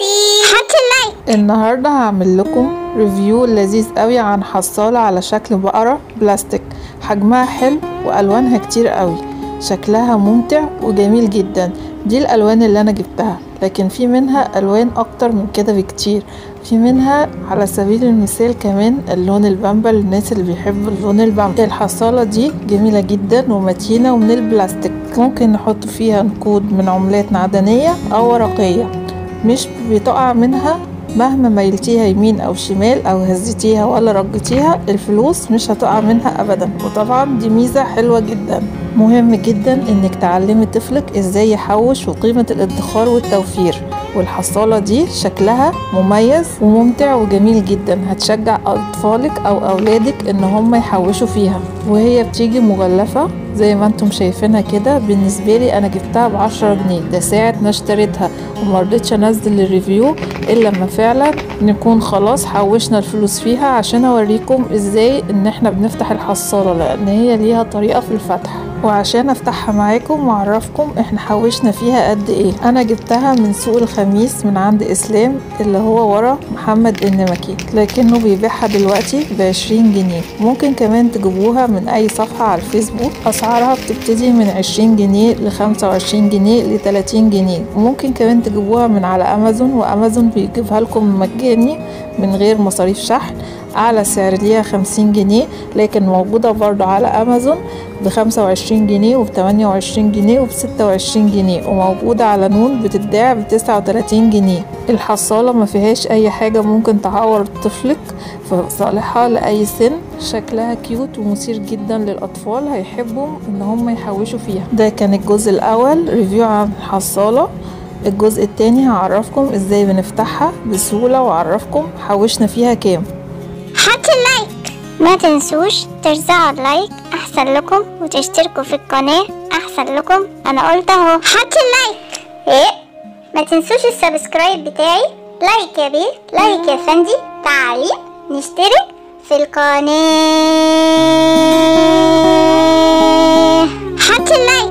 حط اللايك النهاردة هعمل لكم ريفيو لذيذ قوي عن حصالة على شكل بقرة بلاستيك حجمها حلو وألوانها كتير قوي شكلها ممتع وجميل جدا دي الألوان اللي أنا جبتها لكن في منها ألوان أكتر من كده بكتير في منها على سبيل المثال كمان اللون البامبا للناس اللي بيحبوا اللون البامبا الحصالة دي جميلة جدا ومتينة ومن البلاستيك ممكن نحط فيها نقود من عملات معدنية أو ورقية مش بتقع منها مهما ميلتيها يمين او شمال او هزيتيها ولا رجتيها الفلوس مش هتقع منها ابدا وطبعا دي ميزة حلوة جدا مهم جدا انك تعلمي طفلك ازاي يحوش وقيمة الادخار والتوفير والحصالة دي شكلها مميز وممتع وجميل جدا هتشجع اطفالك او اولادك ان هم يحوشوا فيها وهي بتيجي مغلفة زي ما انتم شايفينها كده بالنسبة لي انا جبتها بعشرة جنيه ده ساعة ما اشتريتها ومرضتش انزل الريفيو الا لما فعلا نكون خلاص حوشنا الفلوس فيها عشان اوريكم ازاي ان احنا بنفتح الحصالة لان هي ليها طريقة في الفتح وعشان افتحها معاكم واعرفكم احنا حوشنا فيها قد ايه انا جبتها من سوق الخميس من عند اسلام اللي هو ورا محمد النمكي لكنه بيبيعها دلوقتي بعشرين جنيه ممكن كمان تجيبوها من اي صفحة على الفيسبوك اسعارها بتبتدي من عشرين جنيه لخمسة وعشرين جنيه لتلاتين جنيه وممكن كمان تجيبوها من على امازون وامازون بيجيبها لكم مجاني من غير مصاريف شحن أعلى سعر ليها خمسين جنيه لكن موجودة برضو على أمازون بخمسة وعشرين جنيه وبتمانية وعشرين جنيه وبستة وعشرين جنيه وموجودة على نون بتتباع بتسعة وتلاتين جنيه الحصالة ما فيهاش أي حاجة ممكن تعور طفلك فصالحة لأي سن شكلها كيوت ومثير جدا للأطفال هيحبوا إن هم يحوشوا فيها ده كان الجزء الأول ريفيو عن الحصالة الجزء التاني هعرفكم ازاي بنفتحها بسهولة وأعرفكم حوشنا فيها كام حط اللايك ما تنسوش ترزعوا اللايك احسن لكم وتشتركوا في القناة احسن لكم انا قلت اهو حط اللايك ايه ما تنسوش السبسكرايب بتاعي لايك يا بيه لايك يا فندي تعليق نشترك في القناة حط اللايك